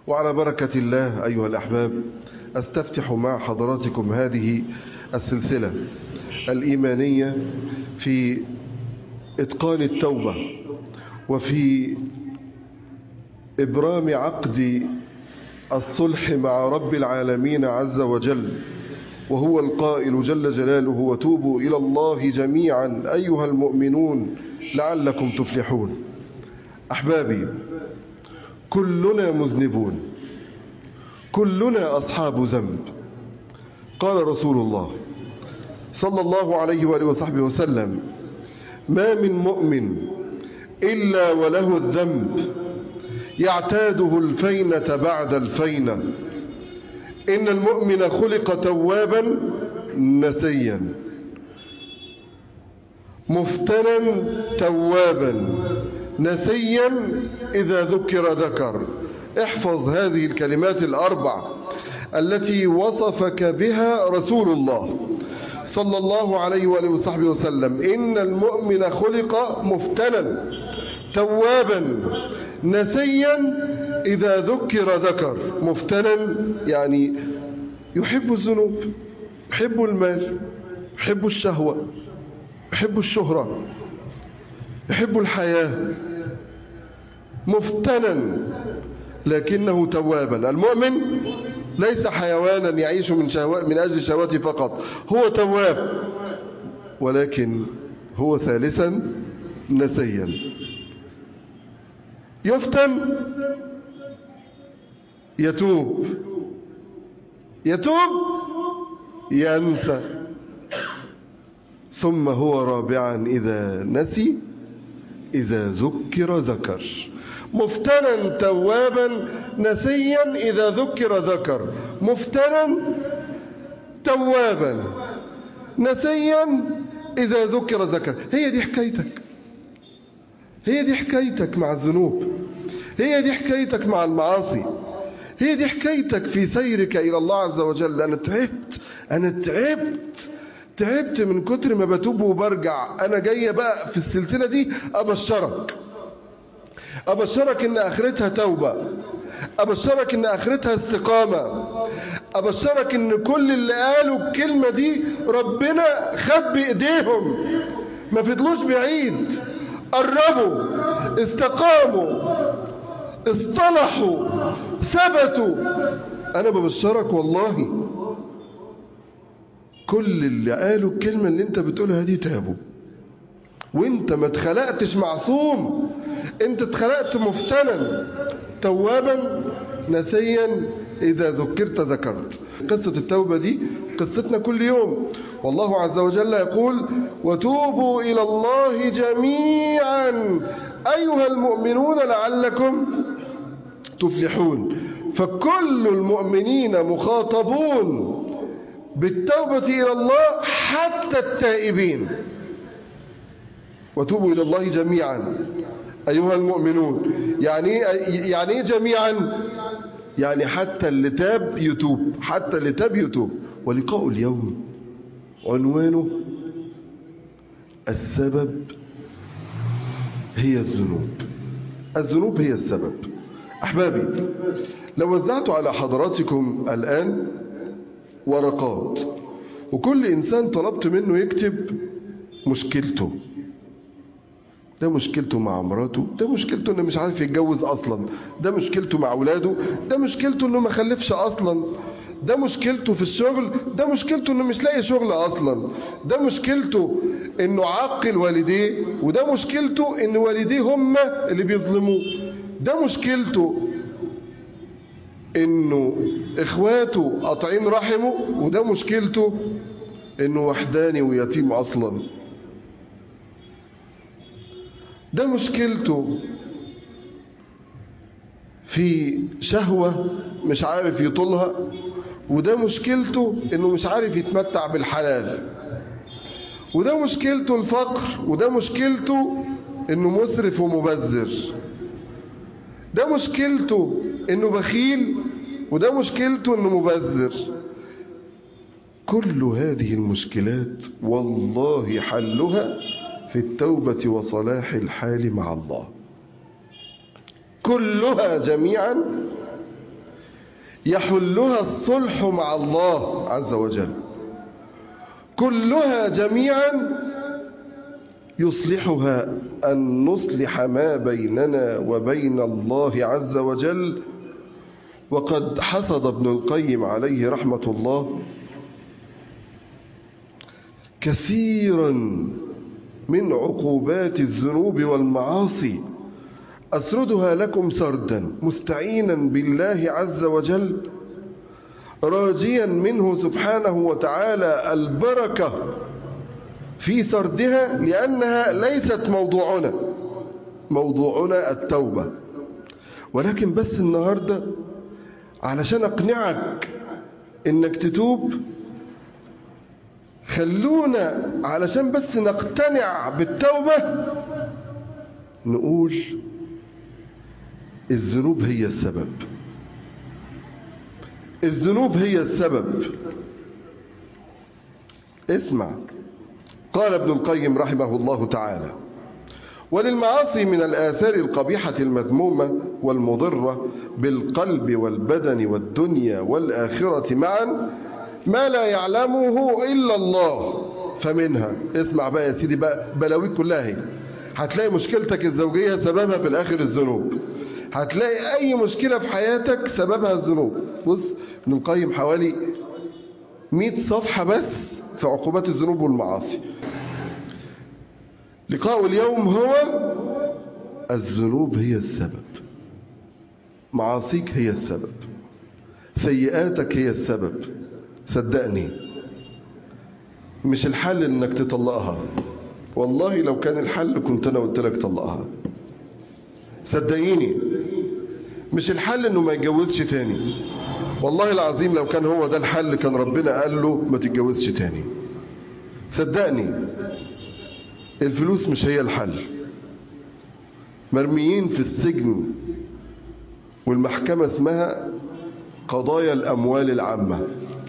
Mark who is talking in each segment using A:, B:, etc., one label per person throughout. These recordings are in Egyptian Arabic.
A: وعلى بركة الله أيها الأحباب أستفتح مع حضراتكم هذه السلسلة الإيمانية في إتقان التوبة وفي إبرام عقد الصلح مع رب العالمين عز وجل وهو القائل جل جلاله وتوبوا إلى الله جميعا أيها المؤمنون لعلكم تفلحون أحبابي كلنا مذنبون كلنا أصحاب ذنب قال رسول الله صلى الله عليه وآله وصحبه وسلم ما من مؤمن إلا وله الذنب يعتاده الفينة بعد الفينة إن المؤمن خلق توابا نسيا مفتنا توابا نسيا إذا ذكر ذكر احفظ هذه الكلمات الأربع التي وصفك بها رسول الله صلى الله عليه وآله وصحبه وسلم إن المؤمن خلق مفتنا توابا نسيا إذا ذكر ذكر مفتنا يعني يحب الذنوب يحب المال يحب الشهوة يحب الشهرة يحب الحياة مفتنا لكنه توابا المؤمن ليس حيوانا يعيش من, شهوة من أجل شهواته فقط هو تواب ولكن هو ثالثا نسيا يفتن يتوب يتوب ينسى ثم هو رابعا إذا نسي إذا ذكر ذكر مفتنا توابا نسيا إذا ذكر ذكر مفتنا توابا نسيا إذا ذكر ذكر هي دي حكايتك هي دي حكايتك مع الذنوب هي دي حكايتك مع المعاصي هي دي حكايتك في سيرك إلى الله عز وجل أنا تعبت أنا تعبت تعبت من كتر ما بتوب وبرجع أنا جاية بقى في السلسلة دي أبشرك أبشرك إن آخرتها توبة أبشرك إن آخرتها استقامة أبشرك إن كل اللي قالوا الكلمة دي ربنا خد بإيديهم ما فضلوش بعيد قربوا استقاموا اصطلحوا ثبتوا أنا ببشرك والله كل اللي قالوا الكلمة اللي انت بتقولها دي تابوا وانت ما اتخلقتش معصوم انت اتخلقت مفتنا توابا نسيا إذا ذكرت ذكرت قصة التوبة دي قصتنا كل يوم والله عز وجل يقول وتوبوا إلى الله جميعا أيها المؤمنون لعلكم تفلحون فكل المؤمنين مخاطبون بالتوبة إلى الله حتى التائبين وتوبوا إلى الله جميعا أيها المؤمنون يعني يعني ايه جميعا يعني حتى اللي تاب يتوب حتى اللي تاب يتوب ولقاء اليوم عنوانه السبب هي الذنوب الذنوب هي السبب أحبابي لو وزعت على حضراتكم الآن ورقات وكل إنسان طلبت منه يكتب مشكلته ده مشكلته مع مراته ده مشكلته انه مش عارف يتجوز اصلا ده مشكلته مع اولاده ده مشكلته انه ما خلفش اصلا ده مشكلته في الشغل ده مشكلته انه مش لاقي شغل اصلا ده مشكلته انه عاقل والديه وده مشكلته ان والديه هم اللي بيظلموه ده مشكلته انه اخواته قاطعين رحمه وده مشكلته انه وحداني ويتيم اصلا ده مشكلته في شهوة مش عارف يطولها وده مشكلته انه مش عارف يتمتع بالحلال وده مشكلته الفقر وده مشكلته انه مسرف ومبذر ده مشكلته انه بخيل وده مشكلته انه مبذر كل هذه المشكلات والله حلها في التوبة وصلاح الحال مع الله كلها جميعا يحلها الصلح مع الله عز وجل كلها جميعا يصلحها أن نصلح ما بيننا وبين الله عز وجل وقد حصد ابن القيم عليه رحمة الله كثيرا من عقوبات الذنوب والمعاصي أسردها لكم سردا مستعينا بالله عز وجل راجيا منه سبحانه وتعالى البركة في سردها لأنها ليست موضوعنا موضوعنا التوبة ولكن بس النهاردة علشان أقنعك إنك تتوب خلونا علشان بس نقتنع بالتوبة نقول الذنوب هي السبب الذنوب هي السبب اسمع قال ابن القيم رحمه الله تعالى وللمعاصي من الآثار القبيحة المذمومة والمضرة بالقلب والبدن والدنيا والآخرة معا ما لا يعلمه إلا الله فمنها اسمع بقى يا سيدي بقى بلاويك كلها هي هتلاقي مشكلتك الزوجية سببها في الآخر الذنوب هتلاقي أي مشكلة في حياتك سببها الذنوب بص ابن القيم حوالي 100 صفحة بس في عقوبات الذنوب والمعاصي لقاء اليوم هو الذنوب هي السبب معاصيك هي السبب سيئاتك هي السبب صدقني مش الحل انك تطلقها والله لو كان الحل كنت انا قلت لك طلقها صدقيني مش الحل انه ما يتجوزش تاني والله العظيم لو كان هو ده الحل كان ربنا قال له ما تتجوزش تاني صدقني الفلوس مش هي الحل مرميين في السجن والمحكمة اسمها قضايا الأموال العامة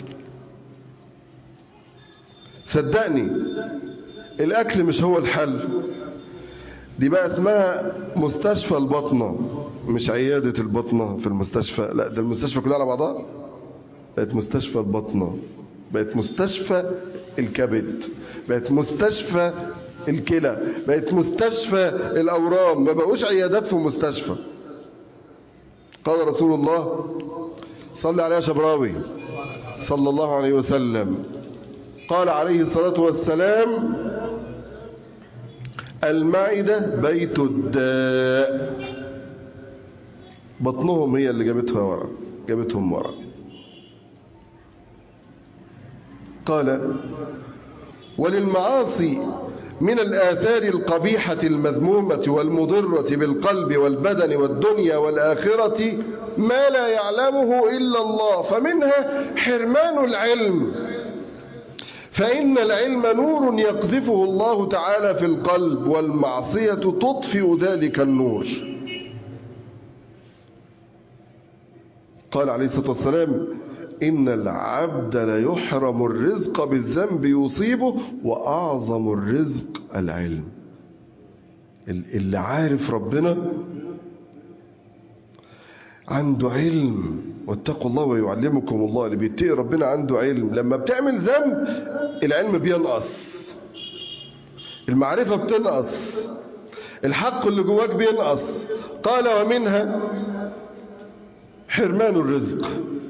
A: صدقني الأكل مش هو الحل دي بقى اسمها مستشفى البطنة مش عيادة البطنة في المستشفى لا ده المستشفى كلها على بعضها بقت مستشفى البطنة بقت مستشفى الكبد بقت مستشفى الكلى بقت مستشفى الأورام ما بقوش عيادات في مستشفى قال رسول الله صلى عليه شبراوي صلى الله عليه وسلم قال عليه الصلاة والسلام المعدة بيت الداء بطنهم هي اللي جابتها ورا جابتهم ورا قال وللمعاصي من الآثار القبيحة المذمومة والمضرة بالقلب والبدن والدنيا والآخرة ما لا يعلمه إلا الله فمنها حرمان العلم فإن العلم نور يقذفه الله تعالى في القلب والمعصية تطفئ ذلك النور قال عليه الصلاة والسلام إن العبد ليحرم الرزق بالذنب يصيبه وأعظم الرزق العلم اللي عارف ربنا عنده علم واتقوا الله ويعلمكم الله اللي بيتقي ربنا عنده علم لما بتعمل ذنب العلم بينقص المعرفة بتنقص الحق اللي جواك بينقص قال ومنها حرمان الرزق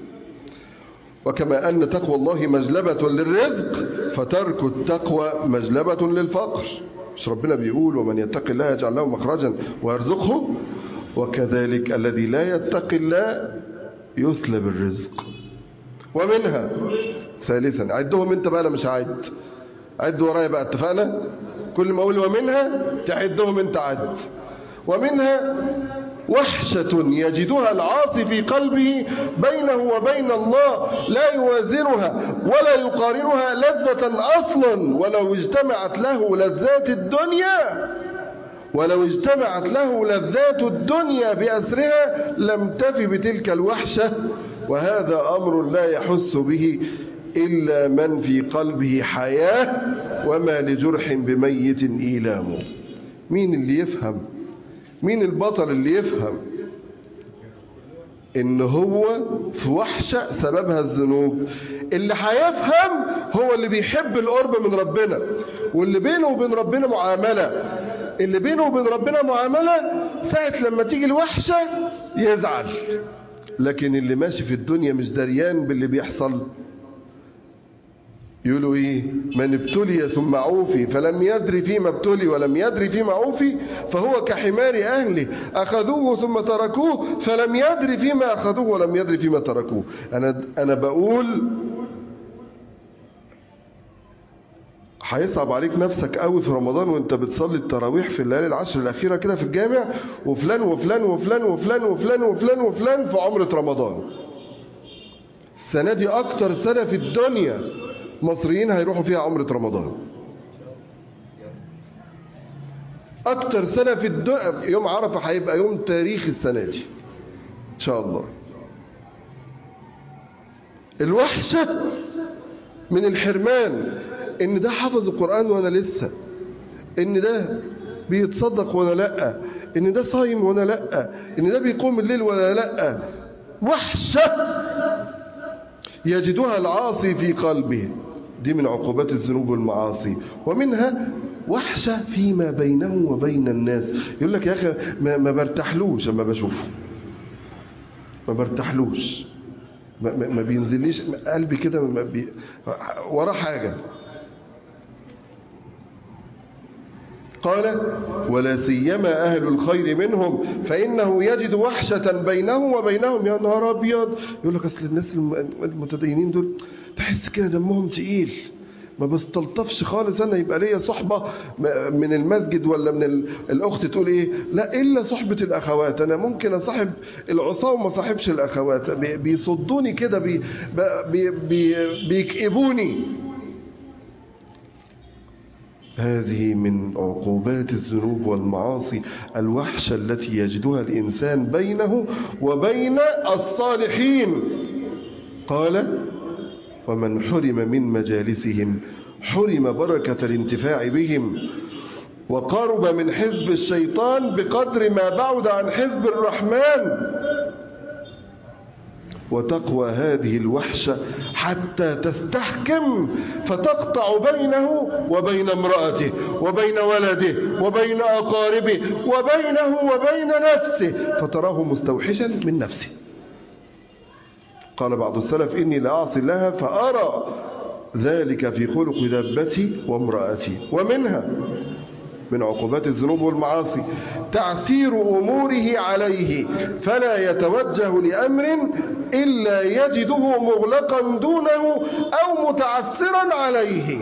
A: وكما أن تقوى الله مجلبة للرزق فترك التقوى مجلبة للفقر مش ربنا بيقول ومن يتق الله يجعل له مخرجا ويرزقه وكذلك الذي لا يتقي الله يسلب الرزق ومنها ثالثا عدهم انت بقى انا مش عد عد ورايا بقى اتفقنا كل ما اقول ومنها تعدهم انت عد ومنها وحشة يجدها العاصي في قلبه بينه وبين الله لا يوازنها ولا يقارنها لذة أصلا ولو اجتمعت له لذات الدنيا ولو اجتمعت له لذات الدنيا بأسرها لم تف بتلك الوحشة وهذا أمر لا يحس به إلا من في قلبه حياة وما لجرح بميت إيلام مين اللي يفهم مين البطل اللي يفهم ان هو في وحشة سببها الذنوب اللي هيفهم هو اللي بيحب القرب من ربنا واللي بينه وبين ربنا معاملة اللي بينه وبين ربنا معاملة ساعة لما تيجي الوحشة يزعل لكن اللي ماشي في الدنيا مش دريان باللي بيحصل يقولوا ايه من ابتلي ثم عوفي فلم يدري فيما ابتلي ولم يدري فيما عوفي فهو كحمار اهله اخذوه ثم تركوه فلم يدري فيما اخذوه ولم يدري فيما تركوه انا انا بقول هيصعب عليك نفسك قوي في رمضان وانت بتصلي التراويح في الليالي العشر الاخيره كده في الجامع وفلان وفلان وفلان وفلان وفلان وفلان وفلان في عمره رمضان السنه دي اكتر سنه في الدنيا مصريين هيروحوا فيها عمرة رمضان أكتر سنة في الدنيا يوم عرفة هيبقى يوم تاريخ السنة دي إن شاء الله الوحشة من الحرمان إن ده حفظ القرآن وأنا لسه إن ده بيتصدق وأنا لأ إن ده صايم وأنا لأ إن ده بيقوم الليل وأنا لأ وحشة يجدها العاصي في قلبه دي من عقوبات الذنوب والمعاصي ومنها وحشة فيما بينه وبين الناس يقول لك يا أخي ما, ما برتاحلوش أما بشوفه ما برتاحلوش ما, ما, ما بينزليش قلبي كده ما بي وراه حاجة قال ولا سيما أهل الخير منهم فإنه يجد وحشة بينه وبينهم يا نهار أبيض يقول لك أصل الناس المتدينين دول تحس كده دمهم تقيل ما بستلطفش خالص أنا يبقى ليا صحبة من المسجد ولا من الأخت تقول إيه لا إلا صحبة الأخوات أنا ممكن أصاحب العصاة وما صاحبش الأخوات بيصدوني كده بي بي بي بيكئبوني هذه من عقوبات الذنوب والمعاصي الوحشة التي يجدها الإنسان بينه وبين الصالحين قال ومن حرم من مجالسهم حرم بركة الانتفاع بهم وقرب من حزب الشيطان بقدر ما بعد عن حزب الرحمن وتقوى هذه الوحشة حتى تستحكم فتقطع بينه وبين امرأته وبين ولده وبين أقاربه وبينه وبين نفسه فتراه مستوحشا من نفسه قال بعض السلف إني لأعصي لها فأرى ذلك في خلق دابتي وامرأتي ومنها من عقوبات الذنوب والمعاصي تعسير أموره عليه فلا يتوجه لأمر إلا يجده مغلقا دونه أو متعسرا عليه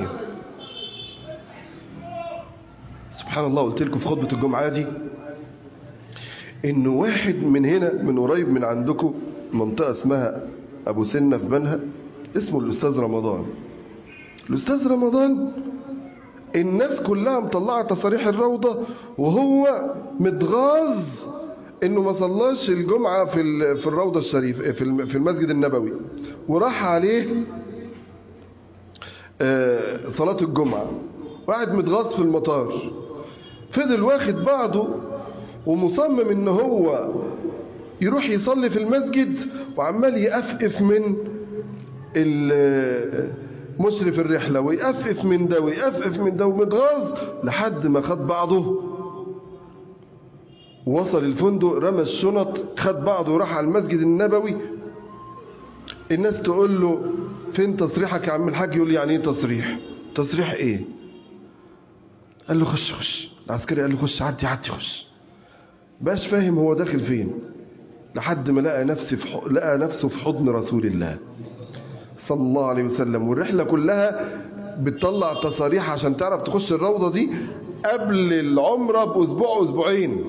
A: سبحان الله قلت لكم في خطبة الجمعة دي إن واحد من هنا من قريب من عندكم منطقة اسمها أبو سنة في بنها اسمه الأستاذ رمضان الأستاذ رمضان الناس كلها مطلعة تصاريح الروضة وهو متغاظ انه ما صلاش الجمعة في في الروضة الشريف في في المسجد النبوي وراح عليه صلاة الجمعة وقعد متغاظ في المطار فضل واخد بعضه ومصمم ان هو يروح يصلي في المسجد وعمال يقفقف من مشرف الرحلة ويقفقف من ده ويقفقف من ده ومتغاظ لحد ما خد بعضه وصل الفندق رمى الشنط خد بعضه وراح على المسجد النبوي الناس تقول له فين تصريحك يا عم الحاج يقول لي يعني ايه تصريح تصريح ايه قال له خش خش العسكري قال له خش عدي عدي خش باش فاهم هو داخل فين لحد ما لقى نفسه في حضن لقى نفسه في حضن رسول الله صلى الله عليه وسلم والرحلة كلها بتطلع تصاريح عشان تعرف تخش الروضة دي قبل العمرة بأسبوع أسبوعين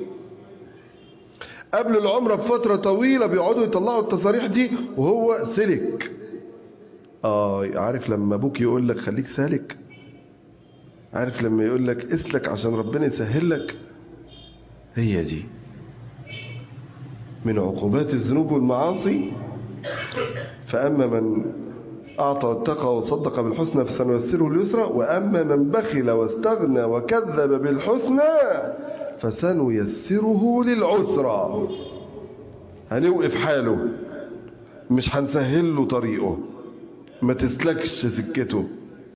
A: قبل العمرة بفترة طويلة بيقعدوا يطلعوا التصاريح دي وهو سلك آه عارف لما أبوك يقول لك خليك سالك عارف لما يقول لك اسلك عشان ربنا يسهل لك هي دي من عقوبات الذنوب والمعاصي فأما من أعطى واتقى وصدق بالحسنى فسنيسره اليسرى وأما من بخل واستغنى وكذب بالحسنى فسنيسره للعسرى هنوقف حاله مش هنسهل له طريقه ما تسلكش سكته